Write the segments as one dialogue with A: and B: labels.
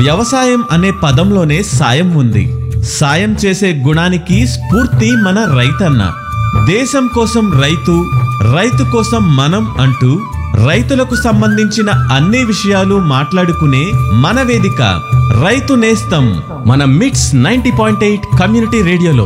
A: వ్యవసాయం అనే పదంలోనే సాయం ఉంది సాయం చేసే గుణానికి స్ఫూర్తి మన రైతన్న దేశం కోసం రైతు రైతు కోసం మనం అంటూ రైతులకు సంబంధించిన అన్ని విషయాలు మాట్లాడుకునే మన వేదిక రైతు నేస్తం మన MITS ninety point eight community రేడియోలో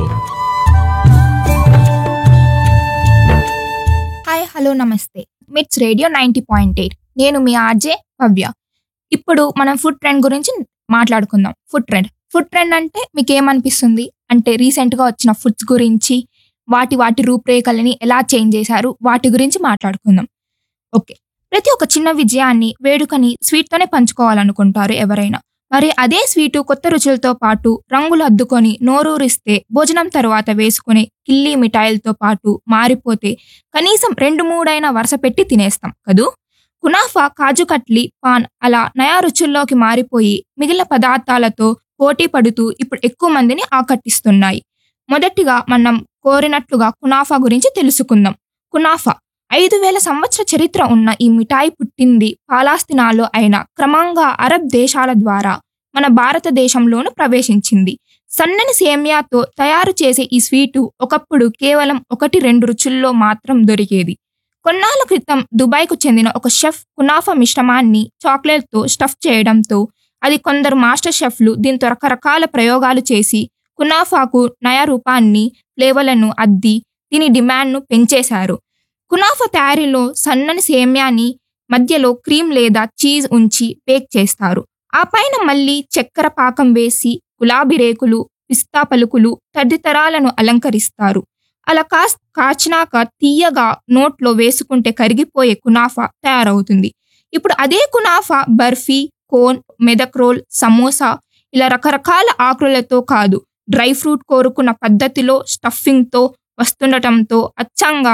B: హాయ్ హలో నమస్తే MITS radio ninety point eight నేను మీ ఆర్జే భవ్య ఇప్పుడు మనం ఫుడ్ ట్రెండ్ గురించి మాట్లాడుకుందాం ఫుడ్ ట్రెండ్ ఫుడ్ ట్రెండ్ అంటే మీకు ఏమనిపిస్తుంది అంటే రీసెంట్గా వచ్చిన ఫుడ్స్ గురించి వాటి వాటి రూపురేఖలని ఎలా చేంజ్ చేశారు వాటి గురించి మాట్లాడుకుందాం ఓకే ప్రతి ఒక్క చిన్న విజయాన్ని వేడుకని స్వీట్తోనే పంచుకోవాలనుకుంటారు ఎవరైనా మరి అదే స్వీటు కొత్త రుచులతో పాటు రంగులు అద్దుకొని నోరూరిస్తే భోజనం తర్వాత వేసుకునే కిల్లీ మిఠాయిలతో పాటు మారిపోతే కనీసం రెండు మూడైనా వరుస పెట్టి తినేస్తాం కదూ కునాఫా కాజు కట్లీ పాన్ అలా నయా రుచుల్లోకి మారిపోయి మిగిలిన పదార్థాలతో పోటీ పడుతూ ఇప్పుడు ఎక్కువ మందిని ఆకట్టిస్తున్నాయి మొదటిగా మనం కోరినట్లుగా కునాఫా గురించి తెలుసుకుందాం కునాఫా ఐదు వేల సంవత్సర చరిత్ర ఉన్న ఈ మిఠాయి పుట్టింది పాలాస్తినాలో అయిన క్రమంగా అరబ్ దేశాల ద్వారా మన భారతదేశంలోను ప్రవేశించింది సన్నని సేమియాతో తయారు చేసే ఈ స్వీటు ఒకప్పుడు కేవలం ఒకటి రెండు రుచుల్లో మాత్రం దొరికేది కొన్నాళ్ళ క్రితం దుబాయ్కు చెందిన ఒక షెఫ్ కునాఫా మిశ్రమాన్ని చాక్లెట్తో స్టఫ్ చేయడంతో అది కొందరు మాస్టర్ షెఫ్లు దీంతో రకరకాల ప్రయోగాలు చేసి కునాఫాకు నయా రూపాన్ని ఫ్లేవర్లను అద్ది దీని డిమాండ్ను పెంచేశారు కునాఫా తయారీలో సన్నని సేమ్యాని మధ్యలో క్రీమ్ లేదా చీజ్ ఉంచి బేక్ చేస్తారు ఆ పైన మళ్ళీ చక్కెర పాకం వేసి గులాబీ రేకులు పిస్తా పలుకులు తదితరాలను అలంకరిస్తారు అలా కాస్ కాచినాక తీయగా నోట్లో వేసుకుంటే కరిగిపోయే కునాఫా తయారవుతుంది ఇప్పుడు అదే కునాఫా బర్ఫీ కోన్ మెదక్ రోల్ సమోసా ఇలా రకరకాల ఆకృలతో కాదు డ్రై ఫ్రూట్ కోరుకున్న పద్ధతిలో స్టఫింగ్తో వస్తుండటంతో అచ్చంగా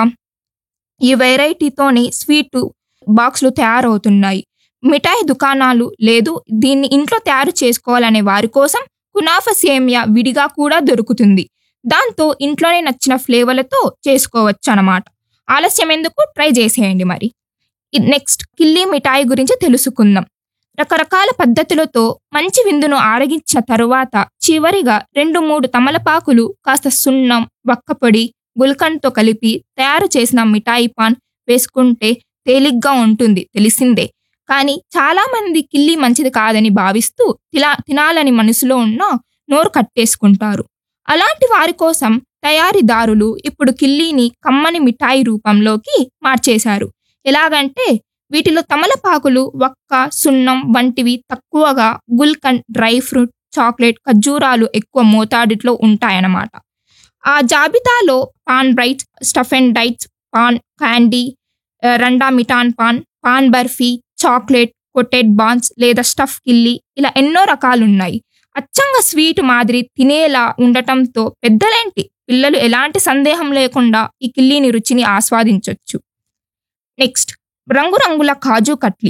B: ఈ వెరైటీతోనే స్వీట్ బాక్స్లు తయారవుతున్నాయి మిఠాయి దుకాణాలు లేదు దీన్ని ఇంట్లో తయారు చేసుకోవాలనే వారి కోసం కునాఫా సేమియా విడిగా కూడా దొరుకుతుంది దాంతో ఇంట్లోనే నచ్చిన ఫ్లేవర్లతో చేసుకోవచ్చు అన్నమాట ఆలస్యం ఎందుకు ట్రై చేసేయండి మరి నెక్స్ట్ కిల్లీ మిఠాయి గురించి తెలుసుకుందాం రకరకాల పద్ధతులతో మంచి విందును ఆరగించిన తరువాత చివరిగా రెండు మూడు తమలపాకులు కాస్త సున్నం వక్కపొడి గుల్కండ్తో కలిపి తయారు చేసిన మిఠాయి పాన్ వేసుకుంటే తేలిగ్గా ఉంటుంది తెలిసిందే కానీ చాలా మంది కిల్లి మంచిది కాదని భావిస్తూ తిలా తినాలని మనసులో ఉన్న నోరు కట్టేసుకుంటారు అలాంటి వారి కోసం తయారీదారులు ఇప్పుడు కిల్లీని కమ్మని మిఠాయి రూపంలోకి మార్చేశారు ఎలాగంటే వీటిలో తమలపాకులు వక్క సున్నం వంటివి తక్కువగా గుల్కండ్ డ్రై ఫ్రూట్ చాక్లెట్ ఖర్జూరాలు ఎక్కువ మోతాదులో ఉంటాయన్నమాట ఆ జాబితాలో paan bites stuff and dates paan candy ఆ, రండా మిఠాన్ paan paan barfi chocolate coated buns లేదా స్టఫ్ కిల్లి ఇలా ఎన్నో రకాలు ఉన్నాయి అచ్చంగా స్వీట్ మాదిరి తినేలా ఉండటంతో పెద్దలేంటి పిల్లలు ఎలాంటి సందేహం లేకుండా ఈ కిల్లీని రుచిని ఆస్వాదించవచ్చు నెక్స్ట్ రంగురంగుల కాజు కట్లీ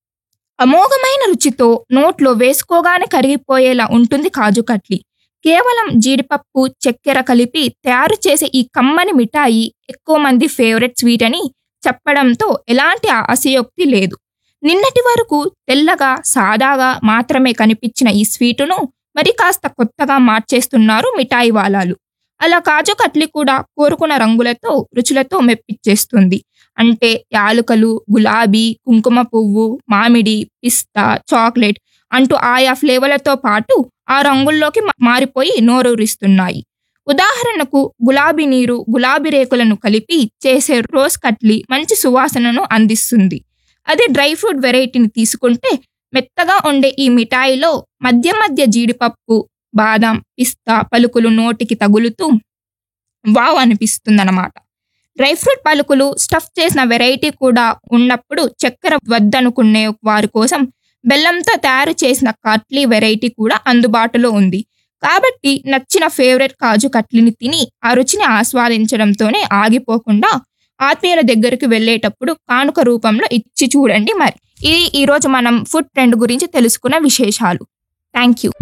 B: అమోఘమైన రుచితో నోట్లో వేసుకోగానే కరిగిపోయేలా ఉంటుంది కాజు కట్లీ కేవలం జీడిపప్పు చక్కెర కలిపి తయారు చేసే ఈ కమ్మని మిఠాయి ఎక్కువ మంది ఫేవరెట్ స్వీట్ అని చెప్పడంతో ఎలాంటి అసయోక్తి లేదు నిన్నటి వరకు తెల్లగా సాదాగా మాత్రమే కనిపించిన ఈ స్వీటును మరి కాస్త కొత్తగా మార్చేస్తున్నారు మిఠాయి వాలాలు అలా కాజు కట్లీ కూడా కోరుకున్న రంగులతో రుచులతో మెప్పిచ్చేస్తుంది అంటే యాలుకలు గులాబీ కుంకుమ పువ్వు మామిడి పిస్తా చాక్లెట్ అంటూ ఆయా ఫ్లేవర్లతో పాటు ఆ రంగుల్లోకి మా- మారిపోయి నోరూరిస్తున్నాయి ఉదాహరణకు గులాబీ నీరు గులాబీ రేకులను కలిపి చేసే రోజ్ కట్లీ మంచి సువాసనను అందిస్తుంది అదే డ్రై ఫ్రూట్ వెరైటీని తీసుకుంటే మెత్తగా ఉండే ఈ మిఠాయిలో మధ్య మధ్య జీడిపప్పు బాదం పిస్తా పలుకులు నోటికి తగులుతూ వావ్ అనిపిస్తుందన్నమాట డ్రై ఫ్రూట్ పలుకులు స్టఫ్ చేసిన వెరైటీ కూడా ఉన్నప్పుడు చక్కెర వద్దనుకునే వారి కోసం బెల్లంతో తయారు చేసిన కట్లీ వెరైటీ కూడా అందుబాటులో ఉంది కాబట్టి నచ్చిన ఫేవరెట్ కాజు కట్లీని తిని ఆ రుచిని ఆస్వాదించడంతోనే ఆగిపోకుండా ఆత్మీయుల దగ్గరికి వెళ్ళేటప్పుడు కానుక రూపంలో ఇచ్చి చూడండి మరి ఇది ఈరోజు మనం ఫుడ్ ట్రెండ్ గురించి తెలుసుకున్న విశేషాలు thank you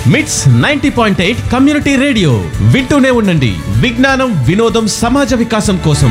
A: MITS ninety point eight community radio వింటూనే ఉండండి విజ్ఞానం వినోదం సమాజ వికాసం కోసం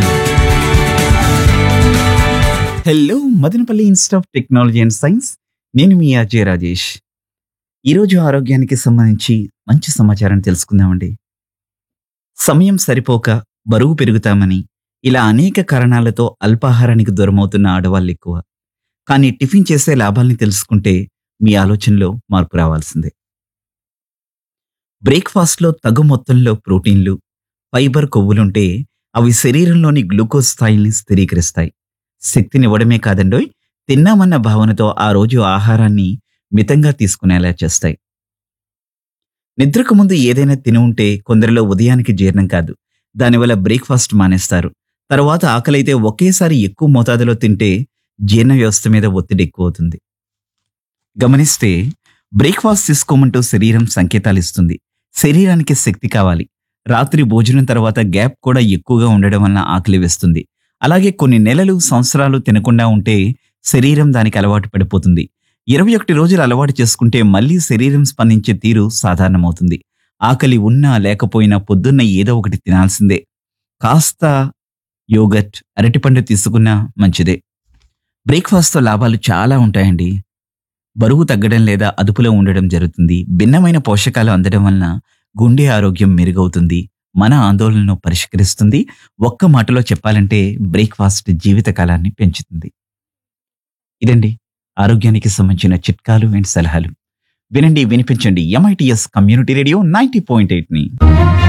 C: hello Madanapalle institute of technology and science నేను మీ అజయ్ రాజేష్ ఈరోజు ఆరోగ్యానికి సంబంధించి మంచి సమాచారం తెలుసుకుందామండి సమయం సరిపోక బరువు పెరుగుతామని ఇలా అనేక కారణాలతో అల్పాహారానికి దూరమవుతున్న ఆడవాళ్ళు ఎక్కువ కానీ టిఫిన్ చేసే లాభాల్ని తెలుసుకుంటే మీ ఆలోచనలో మార్పు రావాల్సిందే బ్రేక్ఫాస్ట్లో తగు మొత్తంలో ప్రోటీన్లు ఫైబర్ కొవ్వులుంటే అవి శరీరంలోని గ్లూకోజ్ స్థాయిల్ని స్థిరీకరిస్తాయి శక్తినివ్వడమే కాదండోయ్ తిన్నామన్న భావనతో ఆ రోజు ఆహారాన్ని మితంగా తీసుకునేలా చేస్తాయి నిద్రకు ముందు ఏదైనా తిని ఉంటే కొందరిలో ఉదయానికి జీర్ణం కాదు దానివల్ల బ్రేక్ఫాస్ట్ మానేస్తారు తర్వాత ఆకలైతే ఒకేసారి ఎక్కువ మోతాదులో తింటే జీర్ణ వ్యవస్థ మీద ఒత్తిడి ఎక్కువ అవుతుంది గమనిస్తే బ్రేక్ఫాస్ట్ తీసుకోమంటూ శరీరం సంకేతాలు ఇస్తుంది శరీరానికి శక్తి కావాలి రాత్రి భోజనం తర్వాత గ్యాప్ కూడా ఎక్కువగా ఉండడం వలన ఆకలి వేస్తుంది అలాగే కొన్ని నెలలు సంవత్సరాలు తినకుండా ఉంటే శరీరం దానికి అలవాటు పడిపోతుంది ఇరవై ఒకటి రోజులు అలవాటు చేసుకుంటే మళ్ళీ శరీరం స్పందించే తీరు సాధారణమవుతుంది ఆకలి ఉన్నా లేకపోయినా పొద్దున్న ఏదో ఒకటి తినాల్సిందే కాస్త యోగట్ అరటిపండు తీసుకున్నా మంచిదే బ్రేక్ఫాస్ట్తో లాభాలు చాలా ఉంటాయండి బరువు తగ్గడం లేదా అదుపులో ఉండడం జరుగుతుంది భిన్నమైన పోషకాలు అందడం వలన గుండె ఆరోగ్యం మెరుగవుతుంది మన ఆందోళనను పరిష్కరిస్తుంది ఒక్క మాటలో చెప్పాలంటే బ్రేక్ఫాస్ట్ జీవితకాలాన్ని పెంచుతుంది ఇదండి ఆరోగ్యానికి సంబంధించిన చిట్కాలు అండ్ సలహాలు వినండి వినిపించండి MITS community radio ninety point ఎయిట్ని